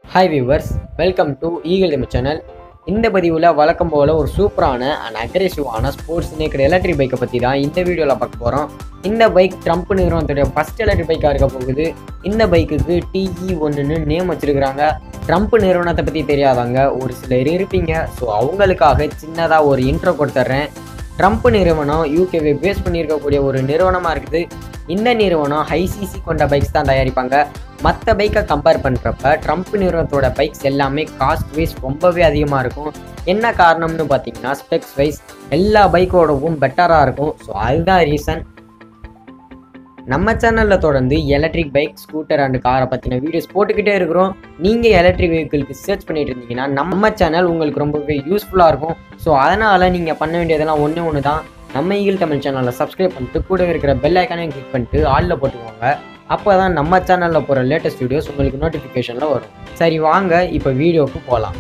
hi viewers welcome to eagle Tamil channel இந்த பதிவில் வழக்கம் போல் ஒரு சூப்பரான அண்ட் அக்ரெசிவான ஸ்போர்ட்ஸ் நேக்கட் எலக்ட்ரிக் பைக்கை பற்றி தான் இந்த வீடியோவில் பார்க்க போகிறோம் இந்த பைக் ட்ரம்ப் நிறுவனத்துடைய ஃபஸ்ட் எலக்ட்ரிக் பைக்காக இருக்க போகுது இந்த பைக்குக்கு டிஇ ஒன்றுன்னு நேம் வச்சிருக்கிறாங்க ட்ரம்ப் நிறுவனத்தை பற்றி தெரியாதவங்க ஒரு சிலர் இருப்பீங்க ஸோ அவங்களுக்காக சின்னதாக ஒரு இன்ட்ரோ கொடுத்துட்றேன் ட்ரம்ப் நிறுவனம் யூகேவை பேஸ் பண்ணியிருக்கக்கூடிய ஒரு நிறுவனமாக இருக்குது இந்த நிறுவனம் ஹை சிசி கொண்ட பைக்ஸ் தான் தயாரிப்பாங்க மற்ற பைக்கை கம்பேர் பண்ணுறப்ப ட்ரம்ப் நிறுவனத்தோட பைக்ஸ் எல்லாமே காஸ்ட் வைஸ் ரொம்பவே அதிகமாக இருக்கும் என்ன காரணம்னு பார்த்தீங்கன்னா ஸ்பெக்ஸ் வைஸ் எல்லா பைக்கோடவும் பெட்டராக இருக்கும் ஸோ அதுதான் ரீசன் நம்ம சேனலில் தொடர்ந்து எலக்ட்ரிக் பைக் ஸ்கூட்டர் அண்ட் காரை பற்றின வீடியோஸ் போட்டுக்கிட்டே இருக்கிறோம் நீங்கள் எலக்ட்ரிக் வெஹிக்கிளுக்கு சர்ச் பண்ணிட்டு இருந்தீங்கன்னா நம்ம சேனல் உங்களுக்கு ரொம்பவே யூஸ்ஃபுல்லாக இருக்கும் ஸோ அதனால் நீங்கள் பண்ண வேண்டியதெல்லாம் ஒன்று ஒன்று தான் நம்ம ஈகிள் தமிழ் சேனலை சப்ஸ்கிரைப் பண்ணிட்டு கூட இருக்கிற பெல் ஐக்கானையும் கிளிக் பண்ணிட்டு ஆலில் போட்டுக்கோங்க அப்போ தான் நம்ம சேனலில் போகிற லேட்டஸ்ட் வீடியோஸ் உங்களுக்கு நோட்டிஃபிகேஷனில் வரும் சரி வாங்க இப்போ வீடியோவுக்கு போகலாம்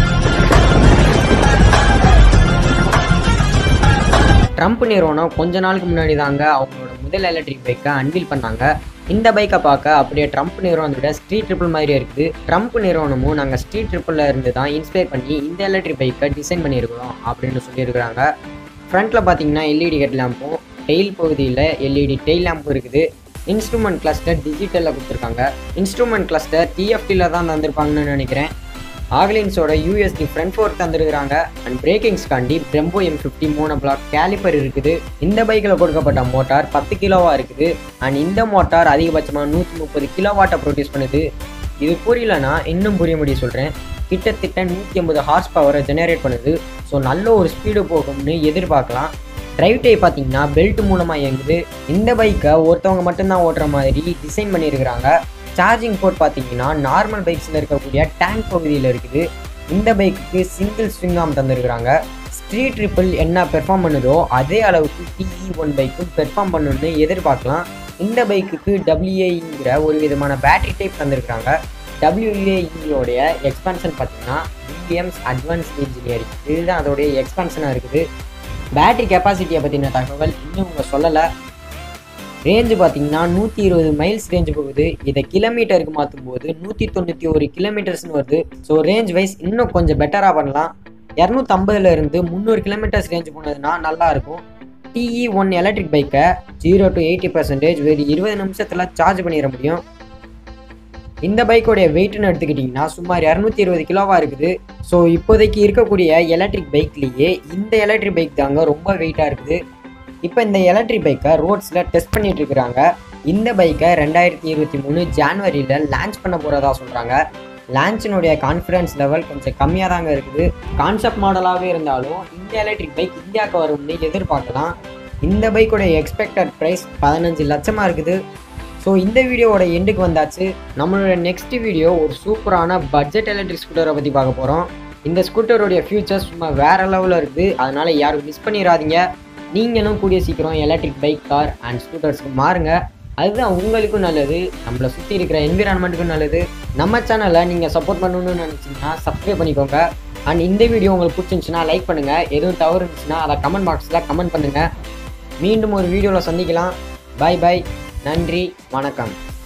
ட்ரம்ப் நிறுவனம் கொஞ்ச நாளுக்கு முன்னாடி தாங்க அவங்களோட முதல் எலக்ட்ரிக் பைக்கை அன்வீல் பண்ணாங்க இந்த பைக்கை பார்க்க அப்படியே ட்ரம்ப் நிறுவனத்தோட ஸ்ட்ரீட் ட்ரிப்பிள் மாதிரியே இருக்குது ட்ரம்ப் நிறுவனமும் நாங்கள் ஸ்ட்ரீட் ட்ரிப்பிளில் இருந்து தான் இன்ஸ்பயர் பண்ணி இந்த எலக்ட்ரிக் பைக்கை டிசைன் பண்ணியிருக்கிறோம் அப்படின்னு சொல்லியிருக்கிறாங்க ஃப்ரண்ட்டில் பார்த்தீங்கன்னா எல்இடி ஹெட் லேம்பும் டெயில் பகுதியில் எல்இடி டெயில் லேம்பும் இருக்குது இன்ஸ்ட்ருமெண்ட் கிளஸ்டர் டிஜிட்டலில் கொடுத்துருக்காங்க இன்ஸ்ட்ருமெண்ட் கிளஸ்டர் டிஎஃப்டியில் தான் தந்திருப்பாங்கன்னு நினைக்கிறேன் ஆக்லின்ஸோட யூஎஸ்டி ஃப்ரண்ட் ஃபோர்க் தந்துருக்குறாங்க அண்ட் பிரேக்கிங்ஸ்காண்டி பிரம்போ எம் ஃபிஃப்டி மூணு பிளாக் கேலிப்பர் இருக்குது இந்த பைக்கில் கொடுக்கப்பட்ட மோட்டார் பத்து கிலோவாக இருக்குது அண்ட் இந்த மோட்டார் அதிகபட்சமாக நூற்றி முப்பது கிலோவாட்டை ப்ரொடியூஸ் பண்ணுது இது புரியலனா இன்னும் புரிய முடியும் சொல்கிறேன் கிட்டத்தட்ட நூற்றி ஐம்பது ஹார்ஸ் பவரை ஜெனரேட் பண்ணுது ஸோ நல்ல ஒரு ஸ்பீடு போகும்னு எதிர்பார்க்கலாம் டிரைவ் டை பார்த்தீங்கன்னா பெல்ட் மூலமாக இயங்குது இந்த பைக்கை ஒருத்தவங்க மட்டும்தான் ஓட்டுற மாதிரி டிசைன் பண்ணியிருக்கிறாங்க சார்ஜிங் போர்ட் பார்த்தீங்கன்னா நார்மல் பைக்ஸில் இருக்கக்கூடிய டேங்க் பகுதியில் இருக்குது இந்த பைக்குக்கு சிங்கிள் ஸ்விங் ஆம் தந்திருக்கிறாங்க ஸ்ட்ரீட் ட்ரிப்பிள் என்ன பெர்ஃபார்ம் பண்ணுதோ அதே அளவுக்கு டிஇ ஒன் பைக்கும் பெர்ஃபார்ம் பண்ணணும்னு எதிர்பார்க்கலாம் இந்த பைக்குக்கு டபிள்யூஏங்கிற ஒரு விதமான பேட்டரி டைப் தந்திருக்கிறாங்க டபிள்யூஏஇயோடைய எக்ஸ்பான்ஷன் பார்த்தீங்கன்னா விஎம்ஸ் அட்வான்ஸ் இன்ஜினியரிங் இதுதான் அதோடைய எக்ஸ்பான்ஷனாக இருக்குது பேட்டரி கெப்பாசிட்டியை பற்றின தகவல் இன்னும் அவங்க சொல்லலை ரேஞ்சு பார்த்தீங்கன்னா நூற்றி இருபது மைல்ஸ் ரேஞ்சு போகுது இதை கிலோமீட்டருக்கு மாற்றும் போது நூற்றி தொண்ணூற்றி ஒரு கிலோமீட்டர்ஸ்னு வருது ஸோ ரேஞ்ச் வைஸ் இன்னும் கொஞ்சம் பெட்டராக பண்ணலாம் இரநூத்தம்பதுல இருந்து முந்நூறு கிலோமீட்டர்ஸ் ரேஞ்ச் போனதுன்னா நல்லா இருக்கும் டிஇ ஒன் எலக்ட்ரிக் பைக்கை ஜீரோ டு எயிட்டி பர்சன்டேஜ் வெறும் இருபது நிமிஷத்தில் சார்ஜ் பண்ணிட முடியும் இந்த பைக்கோடைய வெயிட்னு எடுத்துக்கிட்டிங்கன்னா சுமார் இரநூத்தி இருபது கிலோவாக இருக்குது ஸோ இப்போதைக்கு இருக்கக்கூடிய எலக்ட்ரிக் பைக்லேயே இந்த எலக்ட்ரிக் பைக் தாங்க ரொம்ப வெயிட்டாக இருக்குது இப்போ இந்த எலக்ட்ரிக் பைக்கை ரோட்ஸில் டெஸ்ட் பண்ணிட்டு இருக்கிறாங்க இந்த பைக்கை ரெண்டாயிரத்தி இருபத்தி மூணு ஜான்வரியில் லான்ச் பண்ண போகிறதா சொல்கிறாங்க லான்ச்சினுடைய கான்ஃபிடன்ஸ் லெவல் கொஞ்சம் கம்மியாக தாங்க இருக்குது கான்செப்ட் மாடலாகவே இருந்தாலும் இந்த எலக்ட்ரிக் பைக் இந்தியாவுக்கு வரும்னு எதிர்பார்க்கலாம் இந்த பைக்கோடைய எக்ஸ்பெக்டட் ப்ரைஸ் பதினஞ்சு லட்சமாக இருக்குது ஸோ இந்த வீடியோவோட எண்டுக்கு வந்தாச்சு நம்மளோட நெக்ஸ்ட் வீடியோ ஒரு சூப்பரான பட்ஜெட் எலக்ட்ரிக் ஸ்கூட்டரை பற்றி பார்க்க போகிறோம் இந்த ஸ்கூட்டருடைய ஃபியூச்சர்ஸ் சும்மா வேறு லெவலில் இருக்குது அதனால் யாரும் மிஸ் பண்ணிடாதீங்க நீங்களும் கூடிய சீக்கிரம் எலக்ட்ரிக் பைக் கார் அண்ட் ஸ்கூட்டர்ஸ்க்கு மாறுங்க அதுதான் உங்களுக்கும் நல்லது நம்மளை சுற்றி இருக்கிற என்விரான்மெண்ட்டுக்கும் நல்லது நம்ம சேனலை நீங்கள் சப்போர்ட் பண்ணணும்னு நினச்சிங்கன்னா சப்ஸ்கிரைப் பண்ணிக்கோங்க அண்ட் இந்த வீடியோ உங்களுக்கு பிடிச்சிருந்துச்சுன்னா லைக் பண்ணுங்கள் எதுவும் தவறு இருந்துச்சுன்னா அதை கமெண்ட் பாக்ஸில் கமெண்ட் பண்ணுங்கள் மீண்டும் ஒரு வீடியோவில் சந்திக்கலாம் பாய் பாய் நன்றி வணக்கம்